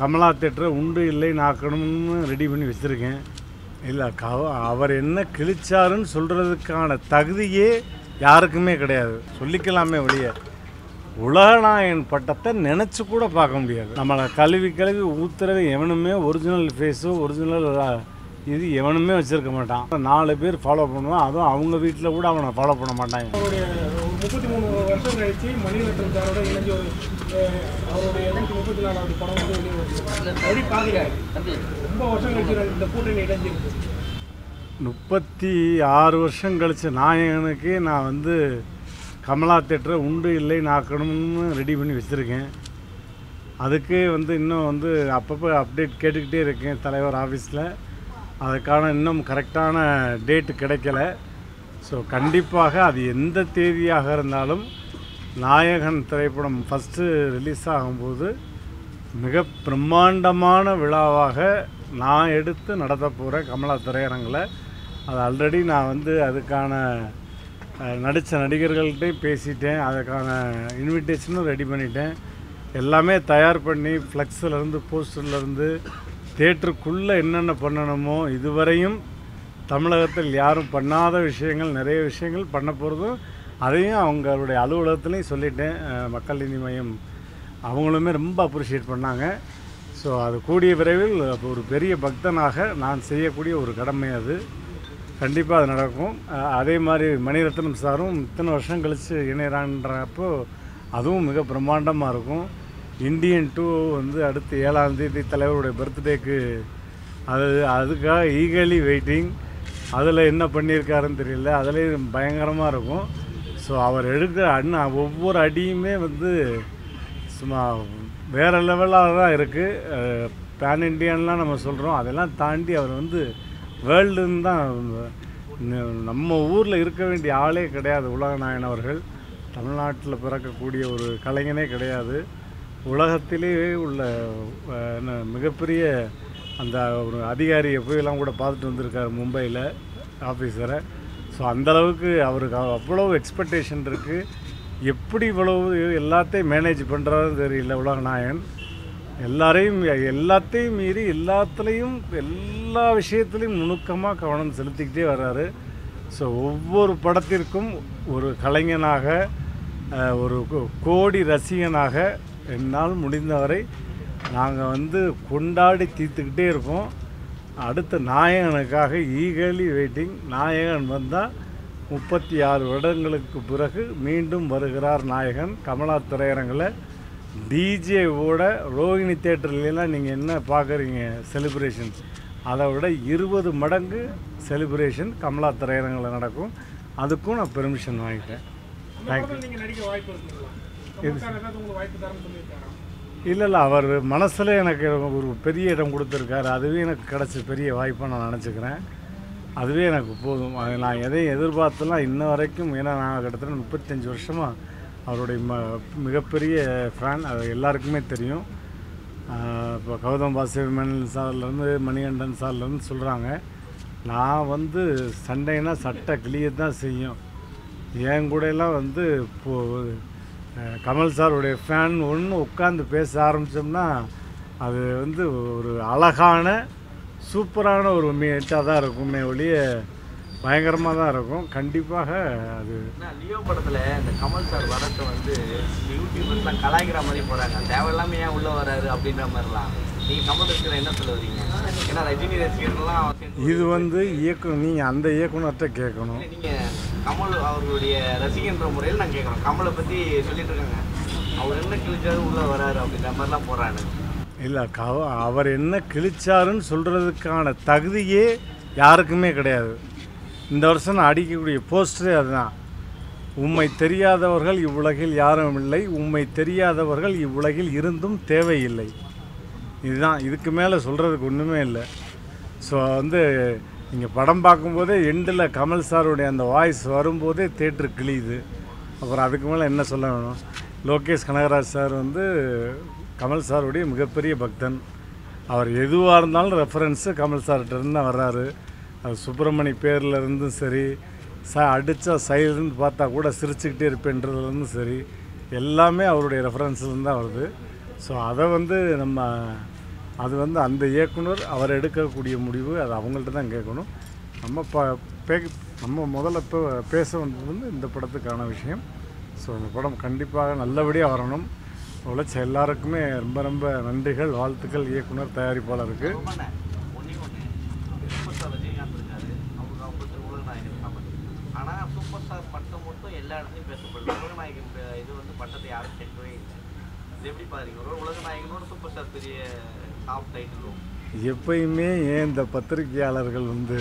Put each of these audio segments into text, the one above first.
கமலா தேட்டரை உண்டு இல்லை நாக்கணும்னு ரெடி பண்ணி வச்சுருக்கேன் இல்லை கவ அவர் என்ன கிழிச்சாருன்னு சொல்கிறதுக்கான தகுதியே யாருக்குமே கிடையாது சொல்லிக்கலாமே ஒழிய உலகநாயகன் பட்டத்தை நினச்சி கூட பார்க்க முடியாது நம்மளை கழுவி கழுவி ஊத்துறது எவனுமே ஒரிஜினல் ஃபேஸோ ஒரிஜினல் இது எவனுமே வச்சுருக்க மாட்டான் நாலு பேர் ஃபாலோ பண்ணுவான் அதுவும் அவங்க வீட்டில் கூட அவனை ஃபாலோ பண்ண மாட்டாங்க அவருடைய ஒரு முப்பத்தி மூணு வருஷம் கழிச்சு மணிரத்னம் சாரோட இணைஞ்சு ஒரு அஹ், அவருடைய நூற்றி முப்பத்தி நாலாவது படம் வந்து வெளியே வருது எப்படி பார்க்குறாரு ரொம்ப வருஷம் கழிச்சு இந்த கூட்டணி இணைஞ்சிருக்கு முப்பத்தி ஆறு வருஷம் கழிச்ச நாயகனுக்கே நான் வந்து கமலா தேட்டரை உண்டு இல்லை நாக்கணும்னு ரெடி பண்ணி வச்சுருக்கேன் அதுக்கு வந்து இன்னும் வந்து அப்பப்போ அப்டேட் கேட்டுக்கிட்டே இருக்கேன் தலைவர் ஆஃபீஸில் அதுக்கான இன்னும் கரெக்டான டேட்டு கிடைக்கல ஸோ கண்டிப்பாக அது எந்த தேதியாக இருந்தாலும் நாயகன் திரைப்படம் ஃபஸ்ட்டு ரிலீஸ் ஆகும்போது மிக பிரம்மாண்டமான விழாவாக நான் எடுத்து நடத்த போகிற கமலா திரையரங்கில் அது ஆல்ரெடி நான் வந்து அதுக்கான நடித்த நடிகர்கள்ட்டையும் பேசிட்டேன் அதுக்கான இன்விடேஷனும் ரெடி பண்ணிட்டேன் எல்லாமே தயார் பண்ணி ஃப்ளெக்ஸ்லேருந்து போஸ்டர்லேருந்து தேட்டருக்குள்ளே என்னென்ன பண்ணணுமோ இதுவரையும் தமிழகத்தில் யாரும் பண்ணாத விஷயங்கள் நிறைய விஷயங்கள் பண்ண போகிறதும் அதையும் அவங்களுடைய அலுவலகத்துலேயும் சொல்லிட்டேன் அஹ், மக்கள் நீதி மையம் அவங்களுமே ரொம்ப அப்ரிஷியேட் பண்ணாங்க ஸோ அது கூடிய விரைவில் ஒரு பெரிய பக்தனாக நான் செய்யக்கூடிய ஒரு கடமை அது கண்டிப்பாக அது நடக்கும் அஹ், அதே மாதிரி மணிரத்னம் சாரும் இத்தனை வருஷம் கழித்து இணையறான்றப்போ அதுவும் மிக பிரம்மாண்டமாக இருக்கும் இந்தியன் டூ வந்து அடுத்து ஏழாம் தேதி தலைவருடைய பர்த்டேக்கு அது அதுக்காக ஈகலி வெயிட்டிங் அதில் என்ன பண்ணியிருக்காருன்னு தெரியல அதுலேயும் பயங்கரமாக இருக்கும் ஸோ அவர் எடுக்கிற அண்ணா ஒவ்வொரு அடியுமே வந்து சும்மா வேறு லெவலாக தான் இருக்குது பேன் இண்டியன்லாம் நம்ம சொல்கிறோம் அதெல்லாம் தாண்டி அவர் வந்து வேர்ல்டுன்னு தான் ந- நம்ம ஊரில் இருக்க வேண்டிய ஆளே கிடையாது உலகநாயகன் அவர்கள் தமிழ்நாட்டில் பிறக்கக்கூடிய ஒரு கலைஞனே கிடையாது உலகத்திலேயே உள்ள அஹ், என்ன மிகப்பெரிய அந்த ஒரு அதிகாரியை போயெல்லாம் கூட பார்த்துட்டு வந்திருக்காரு மும்பையில் ஆஃபீஸரை ஸோ அந்தளவுக்கு அவருக்கு அவ்வளவு எக்ஸ்பெக்டேஷன் இருக்குது எப்படி இவ்வளவு எல்லாத்தையும் மேனேஜ் பண்ணுறாருன்னு தெரியல உலகநாயகன் எல்லாரையும் எல்லாத்தையும் மீறி எல்லாத்துலேயும் எல்லா விஷயத்துலையும் நுணுக்கமாக கவனம் செலுத்திக்கிட்டே வர்றாரு ஸோ ஒவ்வொரு படத்திற்கும் ஒரு கலைஞனாக அஹ், ஒரு கோ- கோடி ரசிகனாக என்னால் முடிந்தவரை நாங்கள் வந்து கொண்டாடி தீர்த்துக்கிட்டே இருக்கோம் அடுத்த நாயகனுக்காக ஈகலி வெயிட்டிங் நாயகன் வந்தால் முப்பத்தி ஆறு வருடங்களுக்கு பிறகு மீண்டும் வருகிறார் நாயகன் கமலா திரையரங்கில் டிஜேவோட ரோஹிணி தேட்டர்லாம் நீங்கள் என்ன பார்க்குறீங்க செலிப்ரேஷன் அதை விட இருபது மடங்கு செலிப்ரேஷன் கமலா திரையரங்கில் நடக்கும் அதுக்கும் நான் பெர்மிஷன் வாங்கிட்டேன் அந்த படத்தில் நீங்கள் நடிக்க வாய்ப்பு இருக்குங்களா கமல்சார் ஏதாவது உங்களுக்கு வாய்ப்பு தரேன்னு சொல்லியிருக்காரா இல்லை இல்லை அவர் மனசில் எனக்கு ஒரு பெரிய இடம் கொடுத்துருக்காரு அதுவே எனக்கு கிடச்ச பெரிய வாய்ப்பாக நான் நினச்சிக்கிறேன் அதுவே எனக்கு போதும் அது நான் எதையும் எதிர்பார்த்துலாம் இன்ன வரைக்கும் ஏன்னா நான் கிட்டத்தட்ட முப்பத்தஞ்சு வருஷமாக அவருடைய ம மிகப்பெரிய ஃபேன் அது எல்லாருக்குமே தெரியும் ஆஹ் இப்போ கௌதம் வாசுதேவன் சார்லேருந்து மணிகண்டன் சார்லேருந்து சொல்கிறாங்க நான் வந்து சண்டைனா சட்டை கிளிய தான் செய்யும் என் கூடலாம் வந்து இப்போது அஹ், கமல் சாருடைய ஃபேன் ஒன்று உட்காந்து பேச ஆரம்பித்தோம்னா அது வந்து ஒரு அழகான சூப்பரான ஒரு மீட்டாக தான் இருக்குமே ஒழிய பயங்கரமாக தான் இருக்கும் கண்டிப்பாக அது நான் லியோ படத்துல இந்த கமல் சார் வரத்தை வந்து யூடியூபர்ஸ்லாம் கலாய்க்கிற மாதிரி போறாங்க தேவையில்லாம ஏன் உள்ள வராரு அப்படின்ற மாதிரிலாம் நீங்க கமல் ரசிகர் என்ன சொல்ல வரீங்க ஏன்னா ரஜினி ரசிகர்கள்லாம் சேர்ந்து இது வந்து இயக்கம் நீங்கள் அந்த இயக்குனர்கிட்ட கேட்கணும் நீங்க கமல் அவர்களுடைய ரசிகன்ற முறையில் நான் கேட்குறோம் கமலை பத்தி சொல்லிட்டு இருக்காங்க அவர் என்ன கிழிச்சாரு உள்ள வராரு அப்படின்ற மாதிரிலாம் போறாங்க இல்லை கவ அவர் என்ன கிழிச்சாருன்னு சொல்கிறதுக்கான தகுதியே யாருக்குமே கிடையாது இந்த வருஷம் நான் அடிக்கக்கூடிய போஸ்டரே அதுதான் உம்மை தெரியாதவர்கள் இவ்வுலகில் யாரும் இல்லை உம்மை தெரியாதவர்கள் இவ்வுலகில் இருந்தும் தேவையில்லை இதுதான் இதுக்கு மேலே சொல்கிறதுக்கு ஒன்றுமே இல்லை ஸோ வந்து நீங்கள் படம் பார்க்கும்போதே எண்டில் கமல் சாருடைய அந்த வாய்ஸ் வரும்போதே தேட்ரு கிழியுது அப்புறம் அதுக்கு மேலே என்ன சொல்ல வேணும் லோகேஷ் கனகராஜ் சார் வந்து கமல் சாருடைய மிகப்பெரிய பக்தன் அவர் எதுவாக இருந்தாலும் ரெஃபரன்ஸு கமல் சார்கிட்ட இருந்து தான் வர்றாரு அது சுப்பிரமணி பேர்ல இருந்தும் சரி ச அடித்தா சைடுன்னு பார்த்தா கூட சிரிச்சுக்கிட்டே இருப்பேன்றதுலேருந்தும் சரி எல்லாமே அவருடைய ரெஃபரன்ஸ்லேருந்து தான் வருது ஸோ அதை வந்து நம்ம அது வந்து அந்த இயக்குனர் அவர் எடுக்கக்கூடிய முடிவு அது அவங்கள்ட்ட தான் கேட்கணும் நம்ம ப பே நம்ம முதல்ல இப்போ பேச வந்தது வந்து இந்த படத்துக்கான விஷயம் ஸோ இந்த படம் கண்டிப்பாக நல்லபடியாக வரணும் உழைச்ச எல்லாருக்குமே ரொம்ப ரொம்ப நன்றிகள் வாழ்த்துக்கள் இயக்குனர் தயாரிப்பாளருக்கு ஒண்ணு ஒண்ணு சூப்பர் ஸ்டார் ரஜினிகாந்த் இருக்காரு அவங்க அவங்க உலக நாயகன் கமல் ஆனா சூப்பர் ஸ்டார் பட்டம் மட்டும் எல்லா இடத்துலையும் பேசப்படுது உலக நாயகன் ப- இது வந்து பட்டத்தை யாரும் கேட்கவே இல்லை இது எப்படி பாருங்க ஒரு உலக நாயகனோட சூப்பர் ஸ்டார் பெரிய டாப் டைட்டிலும் எப்பயுமே ஏன் இந்த பத்திரிகையாளர்கள் வந்து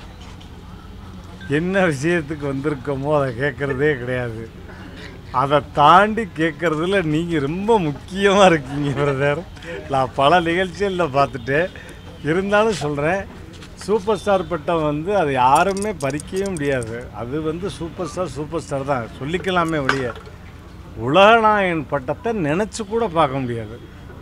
என்ன விஷயத்துக்கு வந்திருக்கோமோ அதை கேட்குறதே கிடையாது அதை தாண்டி கேட்குறதுல நீங்கள் ரொம்ப முக்கியமாக இருக்கீங்க பிரதர் நான் பல நிகழ்ச்சிகளில் பார்த்துட்டேன் இருந்தாலும் சொல்கிறேன் சூப்பர் ஸ்டார் பட்டம் வந்து அது யாருமே பறிக்கவே முடியாது அது வந்து சூப்பர் ஸ்டார் சூப்பர் ஸ்டார் தான் சொல்லிக்கலாமே ஒழிய உலகநாயகன் பட்டத்தை நினச்சி கூட பார்க்க முடியாது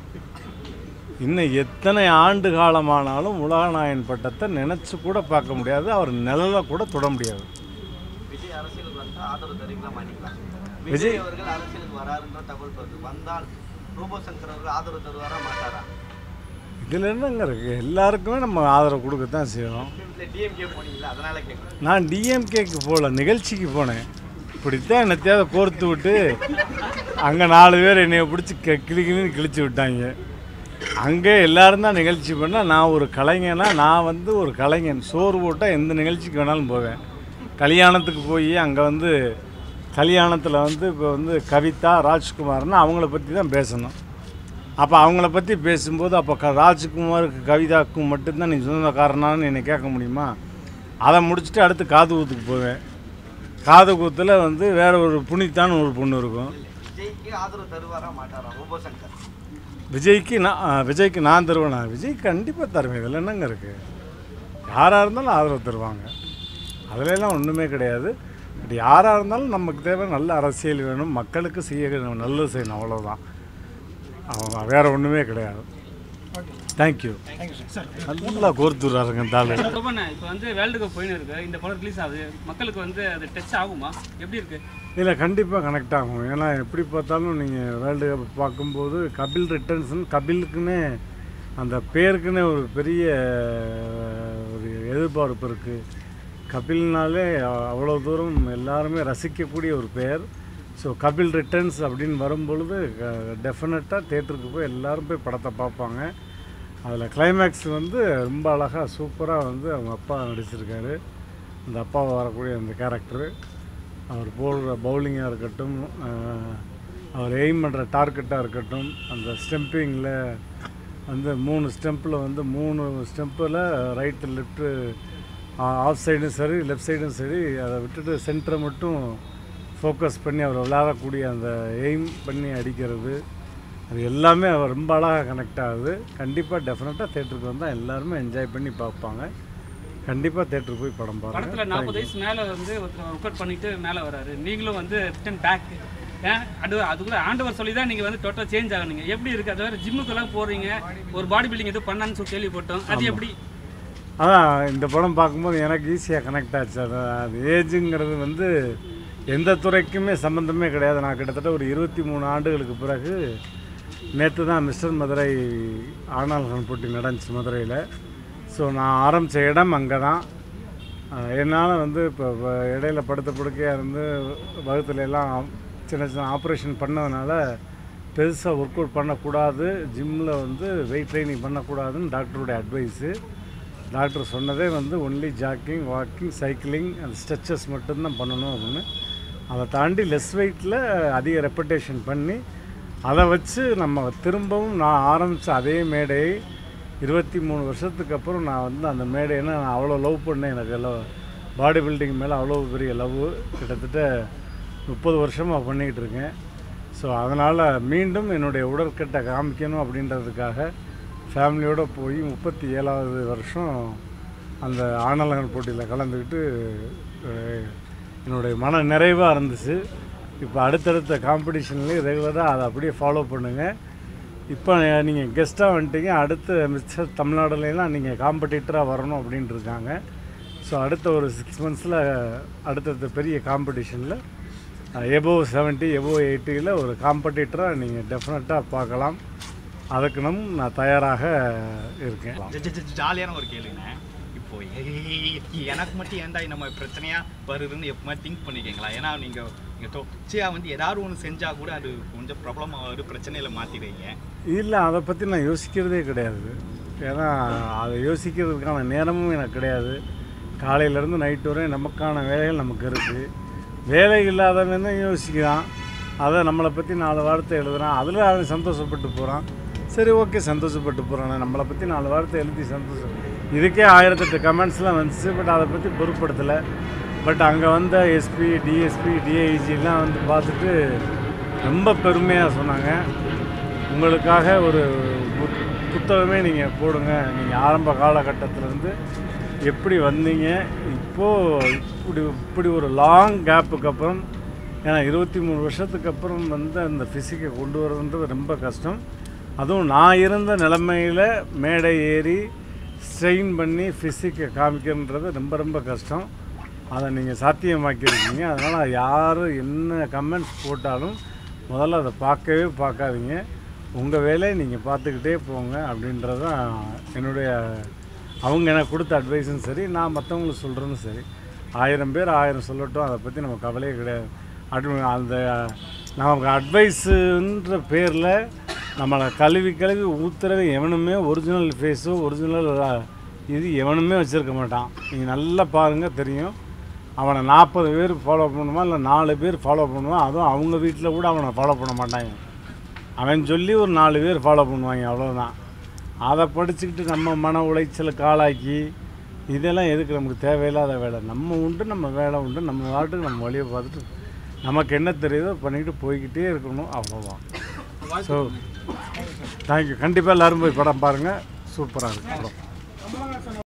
இன்னும் எத்தனை ஆண்டு காலமானாலும் உலகநாயகன் பட்டத்தை நினச்சி கூட பார்க்க முடியாது அவர் நிழலை கூட தொட முடியாது விஜய் அரசியலுக்கு வந்தா ஆதரவு தருவீங்களா மாட்டிக்கலாம் விஜய் விஜய் அவர்கள் அரசியலுக்கு வராருன்ற தகவல் வருது வந்தால் ரூபோ சங்கர் அவர்கள் ஆதரவு தருவாரா மாட்டாரா இதில் என்னங்க இருக்குது எல்லாருக்குமே நம்ம ஆதரவு கொடுக்கத்தான் செய்யணும் இல்லை டிஎம்கே போனீங்களா அதனால கேட்குறேன் நான் டிஎம்கேக்கு போகல நிகழ்ச்சிக்கு போனேன் இப்படித்தான் என்னத்தையாவது கோர்த்து விட்டு அங்கே நாலு பேர் என்னைய பிடிச்சி க கிளி கிளின்னு கிழிச்சு விட்டாங்க அங்கே எல்லாரும் தான் நிகழ்ச்சி பண்ணால் நான் ஒரு கலைஞனா நான் வந்து ஒரு கலைஞன் சோறு போட்டால் எந்த நிகழ்ச்சிக்கு வேணாலும் போவேன் கல்யாணத்துக்கு போய் அங்கே வந்து கல்யாணத்தில் வந்து இப்போ வந்து கவிதா ராஜ்குமார்னு அவங்கள பற்றி தான் பேசணும் அப்போ அவங்கள பற்றி பேசும்போது அப்போ க ராஜ்குமாருக்கு கவிதாவுக்கும் மட்டும்தான் நீ சொந்தக்காரனான்னு என்னை கேட்க முடியுமா அதை முடிச்சுட்டு அடுத்து காது கூத்துக்கு போவேன் காது கூத்தில் வந்து வேற ஒரு புனித்தான்னு ஒரு பொண்ணு இருக்கும் விஜய்க்கு ஆதரவு தருவாரா மாட்டாரா ரூபோ சங்கர் விஜய்க்கு நான் ஆ, விஜய்க்கு நான் தருவேனா விஜய் கண்டிப்பாக தருவேன் இதில் என்னங்க இருக்குது யாராக இருந்தாலும் ஆதரவு தருவாங்க அதுலலாம் ஒன்றுமே கிடையாது பட் யாராக இருந்தாலும் நமக்கு தேவை நல்ல அரசியல் வேணும் மக்களுக்கு செய்ய நல்லது செய்யணும் அவ்வளோதான் அவங்க வேற ஒன்றுமே கிடையாது தேங்க்யூ தேங்க்யூ சார் சார் நல்லா கோர்த்துறாருங்க தாள் சோபண்ணா இப்போ வந்து வேர்ல்டு கப் போயின்னு இருக்கு இந்த படம் ரிலீஸ் ஆகுது மக்களுக்கு வந்து அது டச் ஆகுமா எப்படி இருக்கு இல்லை கண்டிப்பாக கனெக்ட் ஆகும் ஏன்னா எப்படி பார்த்தாலும் நீங்கள் வேர்ல்டு கப் பார்க்கும்போது கபில் ரிட்டர்ன்ஸ்னு கபிலுக்குன்னே அந்த பேருக்குன்னே ஒரு பெரிய அஹ், ஒரு எதிர்பார்ப்பு இருக்குது கபில்னாலே அ- அவ்வளோ தூரம் எல்லாருமே ரசிக்கக்கூடிய ஒரு பெயர் ஸோ கபில் ரிட்டர்ன்ஸ் அப்படின்னு வரும்பொழுது டெஃபினட்டாக தேட்டருக்கு போய் எல்லாரும் போய் படத்தை பார்ப்பாங்க அதில் கிளைமேக்ஸ் வந்து ரொம்ப அழகாக சூப்பராக வந்து அவங்க அப்பா நடிச்சிருக்காரு அந்த அப்பாவை வரக்கூடிய அந்த கேரக்டரு அவர் போடுற பவுலிங்காக இருக்கட்டும் அஹ், அவர் எய்ம் பண்ணுற டார்கெட்டாக இருக்கட்டும் அந்த ஸ்டெம்பிங்கில் வந்து மூணு ஸ்டெம்பில் வந்து மூணு ஸ்டெம்பில் ரைட்டு லெஃப்ட்டு ஆஃப் சைடும் சரி லெஃப்ட் சைடும் சரி அதை விட்டுட்டு சென்டரை மட்டும் ஃபோக்கஸ் பண்ணி அவர் விளையாடக்கூடிய அந்த எய்ம் பண்ணி அடிக்கிறது அது எல்லாமே அவர் ரொம்ப அழகாக கனெக்ட் ஆகுது கண்டிப்பாக டெஃபினட்டாக தேட்டருக்கு வந்தால் எல்லாருமே என்ஜாய் பண்ணி பார்ப்பாங்க கண்டிப்பாக தேட்டருக்கு போய் படம் படத்துல பாருங்கள் நாற்பது வயசு மேல வந்து ஒருத்தர் ஒர்க் அவுட் பண்ணிட்டு மேல வராரு நீங்களும் வந்து ரிட்டன் பேக் ஏன் அது அதுக்குள்ள ஆண்டவர் சொல்லி தான் நீங்க வந்து டோட்டல் சேஞ்ச் ஆகுனீங்க எப்படி இருக்கு அது வேற ஜிம்முக்கெல்லாம் போறீங்க ஒரு பாடி பில்டிங் எதுவும் பண்ணான்னு சொல்லி கேள்விப்பட்டோம் அது எப்படி அதான் இந்த படம் பார்க்கும்போது எனக்கு ஈஸியாக கனெக்ட் ஆச்சு அது அது ஏஜுங்கிறது வந்து எந்த துறைக்குமே சம்மந்தமே கிடையாது நான் கிட்டத்தட்ட ஒரு இருபத்தி மூணு ஆண்டுகளுக்கு பிறகு நேற்று தான் மிஸ்டர் மதுரை ஆனால்கன் போட்டி நடந்துச்சு மதுரையில் ஸோ நான் ஆரம்பித்த இடம் அங்கே தான் என்னால் வந்து இப்போ வ- இடையில படுத்த படுக்கையாக இருந்து வகுத்துல எல்லாம் சின்ன சின்ன ஆப்ரேஷன் பண்ணதுனால பெருசாக ஒர்க் அவுட் பண்ணக்கூடாது ஜிம்மில் வந்து வெயிட் ட்ரைனிங் பண்ணக்கூடாதுன்னு டாக்டருடைய அட்வைஸு டாக்டர் சொன்னதே வந்து ஒன்லி ஜாக்கிங் வாக்கிங் சைக்கிளிங் அந்த ஸ்ட்ரெச்சஸ் மட்டும்தான் பண்ணணும் அப்படின்னு அதை தாண்டி லெஸ் வெயிட்டில் அதிக ரெப்படேஷன் பண்ணி அதை வச்சு நம்ம திரும்பவும் நான் ஆரம்பித்த அதே மேடையை இருபத்தி மூணு வருஷத்துக்கு அப்புறம் நான் வந்து அந்த மேடையை நான் அவ்வளோ லவ் பண்ணேன் எனக்கு லவ் பாடி பில்டிங் மேலே அவ்வளோ பெரிய லவ் கிட்டத்தட்ட முப்பது வருஷமாக பண்ணிக்கிட்டு இருக்கேன் ஸோ அதனால் மீண்டும் என்னுடைய உடற்கட்டை காமிக்கணும் அப்படின்றதுக்காக ஃபேமிலியோடு போய் முப்பத்தி ஏழாவது வருஷம் அந்த ஆனலகன் போட்டியில் கலந்துக்கிட்டு அஹ், என்னுடைய மன நிறைவாக இருந்துச்சு இப்போ அடுத்தடுத்த காம்படிஷன்லேயும் ரெகுலராக அதை அப்படியே ஃபாலோ பண்ணுங்கள் இப்போ நீங்கள் கெஸ்ட்டாக வந்துட்டீங்க அடுத்த மிஸ்டர் தமிழ்நாடுலாம் நீங்கள் காம்படிட்டராக வரணும் அப்படின்ட்டு இருக்காங்க ஸோ அடுத்த ஒரு சிக்ஸ் மந்த்ஸில் அடுத்தடுத்த பெரிய காம்படிஷனில் எபோவ் செவன்ட்டி எபோவ் எயிட்டியில் ஒரு காம்படிட்டராக நீங்கள் டெஃபினட்டாக பார்க்கலாம் அதுக்குனும் நான் தயாராக இருக்கேன் ஜ- ஜ- ஜ- ஜாலியான ஒரு கேளுங்க இப்போ ஏய், எனக்கு மட்டும் ஏன்டா நம்ம பிரச்சனையா வருதுன்னு எப்பவுமே திங்க் பண்ணிக்கீங்களா ஏன்னா நீங்க நீங்க தொடர்ச்சியா வந்து ஏதாவது ஒன்று செஞ்சா கூட அது கொஞ்சம் ப்ராப்ளம் ஆகுது பிரச்சனையில மாத்திடுறீங்க இல்லை அதை பற்றி நான் யோசிக்கிறதே கிடையாது ஏன்னா அதை யோசிக்கிறதுக்கான நேரமும் எனக்கு கிடையாது காலையிலேருந்து நைட்டு வரை நமக்கான வேலைகள் நமக்கு இருக்குது வேலை இல்லாதவன் தான் யோசிக்கிறான் அதை நம்மளை பற்றி நாலு வார்த்தை எழுதுறான் அதில் அவன் சந்தோஷப்பட்டு போகிறான் சரி ஓகே சந்தோஷப்பட்டு போகிறான் நம்மளை பற்றி நாலு வார்த்தை எழுதி சந்தோஷம் இதுக்கே ஆயிரத்தெட்டு கமெண்ட்ஸ்லாம் வந்துச்சு பட் அதை பற்றி பொருட்படுத்தலை பட் அங்கே வந்த எஸ்பி டிஎஸ்பி டிஐஜிலாம் வந்து பார்த்துட்டு ரொம்ப பெருமையாக சொன்னாங்க உங்களுக்காக ஒரு புத்- புத்தகமே நீங்கள் போடுங்க நீங்கள் ஆரம்ப காலகட்டத்திலேருந்து எப்படி வந்தீங்க இப்போது இப்படி இப்படி ஒரு லாங் கேப்புக்கு அப்புறம் ஏன்னா இருபத்தி மூணு வருஷத்துக்கு அப்புறம் வந்து அந்த ஃபிசிக்கை கொண்டு வரதுன்றது ரொம்ப கஷ்டம் அதுவும் நான் இருந்த நிலைமையில் மேடை ஏறி ஸ்ட்ரெயின் பண்ணி ஃபிசிக்கை காமிக்கிறன்றது ரொம்ப ரொம்ப கஷ்டம் அதை நீங்கள் சாத்தியமாக்கியிருக்கீங்க அதனால் யார் என்ன கமெண்ட்ஸ் போட்டாலும் முதல்ல அதை பார்க்கவே பார்க்காதீங்க உங்கள் வேலையை நீங்கள் பார்த்துக்கிட்டே போங்க அப்படின்றது தான் என்னுடைய அவங்க எனக்கு கொடுத்த அட்வைஸும் சரி நான் மற்றவங்களுக்கு சொல்கிறதும் சரி ஆயிரம் பேர் ஆயிரம் சொல்லட்டும் அதை பற்றி நம்ம கவலையே கிடையாது அட்வ அந்த நமக்கு அட்வைஸுன்ற பேரில் நம்மளை கழுவி கழுவி ஊத்துறது எவனுமே ஒரிஜினல் ஃபேஸோ ஒரிஜினல் இது எவனுமே வச்சுருக்க மாட்டான் நீங்கள் நல்லா பாருங்கள் தெரியும் அவனை நாற்பது பேர் ஃபாலோ பண்ணுவான் இல்லை நாலு பேர் ஃபாலோ பண்ணுவான் அதுவும் அவங்க வீட்டில் கூட அவனை ஃபாலோ பண்ண மாட்டாங்க அவன் சொல்லி ஒரு நாலு பேர் ஃபாலோ பண்ணுவாங்க அவ்வளோதான் அதை படிச்சுக்கிட்டு நம்ம மன உளைச்சலுக்கு ஆளாக்கி இதெல்லாம் எதுக்கு நமக்கு தேவையில்லாத வேலை நம்ம உண்டு நம்ம வேலை உண்டு நம்ம வாட்டுக்கு நம்ம வழியை பார்த்துட்டு நமக்கு என்ன தெரியுதோ பண்ணிக்கிட்டு போய்கிட்டே இருக்கணும் அவ்வளோதான் ஸோ தேங்க்யூ கண்டிப்பாக எல்லோரும் போய் படம் பாருங்கள் சூப்பராக இருக்கு படம் கமலஹாசன்